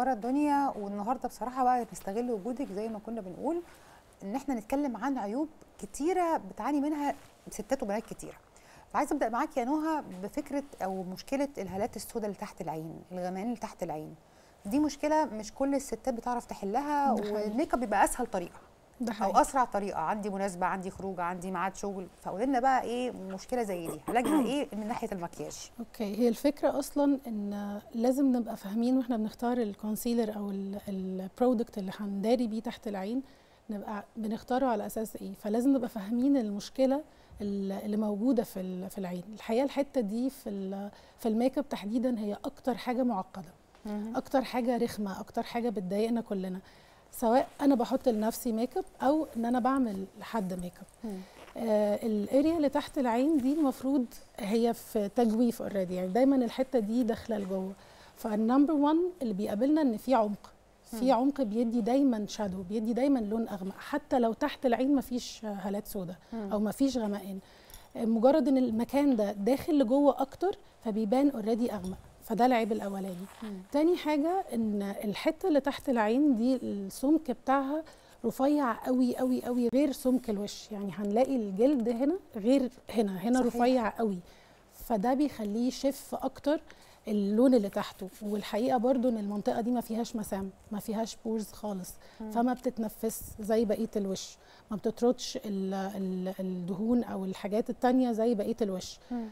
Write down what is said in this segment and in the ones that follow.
منوره الدنيا والنهارده بصراحه بقى بنستغل وجودك زي ما كنا بنقول ان احنا نتكلم عن عيوب كتيره بتعاني منها ستات وبنات كتيره فعايزه ابدا معاك يا نهى بفكره او مشكله الهالات السوداء اللي تحت العين الغمقان اللي تحت العين دي مشكله مش كل الستات بتعرف تحلها ده حقيقي. والميك اب بيبقى اسهل طريقه ده او حقيقي اسرع طريقه عندي مناسبه عندي خروج عندي ميعاد شغل فقولي لنا بقى ايه مشكله زي دي علاجها ايه من ناحيه المكياج اوكي هي الفكره اصلا ان لازم نبقى فاهمين واحنا بنختار الكونسيلر او البرودكت اللي هنداري بيه تحت العين نبقى بنختاره على اساس ايه فلازم نبقى فاهمين المشكله اللي موجوده في ال- في العين الحقيقه الحته دي في ال- في الميك اب تحديدا هي اكتر حاجه معقده اكتر حاجه رخمه اكتر حاجه بتضايقنا كلنا سواء انا بحط لنفسي ميك اب او ان انا بعمل لحد ميك اب مم. آه الاريا اللي تحت العين دي المفروض هي في تجويف اوريدي يعني دايما الحته دي داخله لجوه فالنمبر 1 اللي بيقابلنا ان في عمق في مم. عمق بيدي دايما شادو بيدي دايما لون اغمق حتى لو تحت العين مفيش هالات سوداء او مفيش غمقان آه، مجرد ان المكان ده داخل لجوه اكتر فبيبان اوريدي اغمق فده العيب الاولاني مم. تاني حاجه ان الحته اللي تحت العين دي السمك بتاعها رفيع قوي قوي قوي غير سمك الوش يعني هنلاقي الجلد هنا غير هنا هنا صحيح. رفيع قوي فده بيخليه يشف اكتر اللون اللي تحته والحقيقه برضو ان المنطقه دي ما فيهاش مسام ما فيهاش بورز خالص فما بتتنفس زي بقيه الوش ما بتطردش ال- ال- الدهون او الحاجات التانية زي بقيه الوش مم.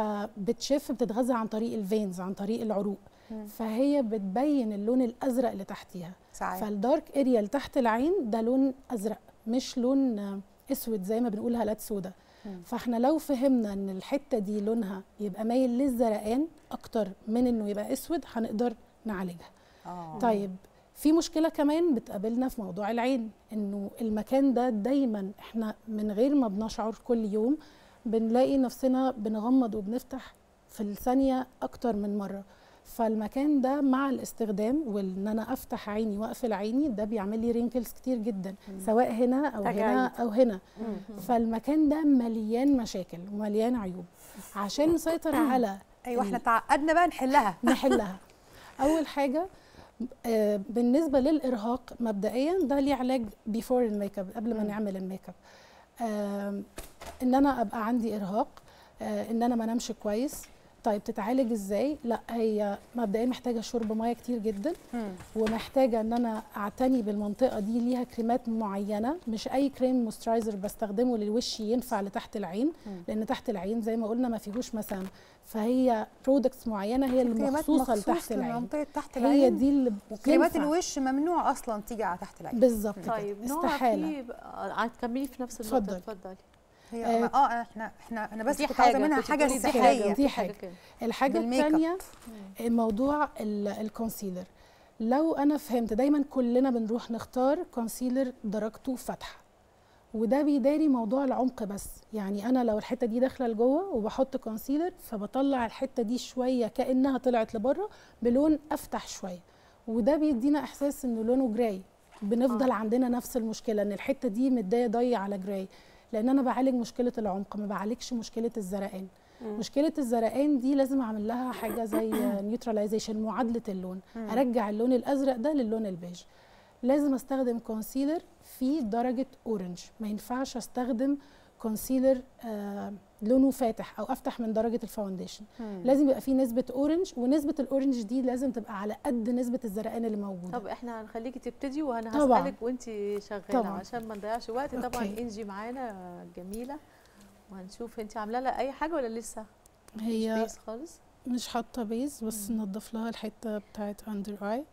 فبتشف بتتغذى عن طريق الفينز عن طريق العروق مم. فهي بتبين اللون الازرق اللي تحتيها ساعات فالدارك اريا اللي تحت العين ده لون ازرق مش لون آه، اسود زي ما بنقول هالات سودا مم. فاحنا لو فهمنا ان الحته دي لونها يبقى مايل للزرقان اكتر من انه يبقى اسود هنقدر نعالجها اه طيب في مشكله كمان بتقابلنا في موضوع العين انه المكان ده دايما احنا من غير ما بنشعر كل يوم بنلاقي نفسنا بنغمض وبنفتح في الثانيه اكتر من مره فالمكان ده مع الاستخدام وان انا افتح عيني واقفل عيني ده بيعمل لي رينكلز كتير جدا سواء هنا او هنا تجاعيد. او هنا مم. فالمكان ده مليان مشاكل ومليان عيوب عشان نسيطر على ايوه احنا تعقدنا بقى نحلها نحلها اول حاجه آه، بالنسبه للارهاق مبدئيا ده ليه علاج بيفور الميك اب قبل ما مم. نعمل الميك اب آم، ان انا ابقى عندي ارهاق آه، ان انا ما انامش كويس طيب تتعالج ازاي لا هي مبدئيا محتاجه شرب ميه كتير جدا مم. ومحتاجه ان انا اعتني بالمنطقه دي ليها كريمات معينه مش اي كريم موسترايزر بستخدمه للوش ينفع لتحت العين مم. لان تحت العين زي ما قلنا ما فيهوش مسام فهي برودكتس معينه هي اللي كريمات مخصوصه مخصوص لتحت العين لمنطقه تحت هي العين دي اللي وكريمات ينفع. الوش ممنوع اصلا تيجي على تحت العين بالظبط كده. طيب نوع استحاله في بقى- تكملي في نفس النقطه اتفضل. اتفضلي هي آه، اه احنا احنا انا بس دي كنت عايزه حاجة، منها كنت حاجه بتقولي دي سحريه حاجة. دي حاجة. كده. الحاجه بالميك اب. الثانيه موضوع ال- الكونسيلر لو انا فهمت دايما كلنا بنروح نختار كونسيلر درجته فاتحه وده بيداري موضوع العمق بس يعني انا لو الحته دي داخله لجوه وبحط كونسيلر فبطلع الحته دي شويه كانها طلعت لبره بلون افتح شويه وده بيدينا احساس انه لونه جراي بنفضل آه. آه. عندنا نفس المشكله ان الحته دي مديه ضي على جراي لان انا بعالج مشكله العمق ما بعالجش مشكله الزرقان مم. مشكله الزرقان دي لازم اعمل لها حاجه زي نيوتراليزيشن معادله اللون مم. ارجع اللون الازرق ده للون البيج لازم استخدم كونسيلر في درجه اورنج ما ينفعش استخدم كونسيلر آه لونه فاتح او افتح من درجه الفاونديشن مم. لازم يبقى فيه نسبه اورنج ونسبه الاورنج دي لازم تبقى على قد نسبه الزرقان اللي موجوده طب احنا هنخليكي تبتدي وانا طبعاً. هسالك وانت شغاله طبعاً. عشان ما نضيعش وقت طبعا أوكي. انجي معانا جميله وهنشوف انت عامله لها اي حاجه ولا لسه مش هي بيس خالص مش حاطه بيز بس نضف لها الحته بتاعت اندر اي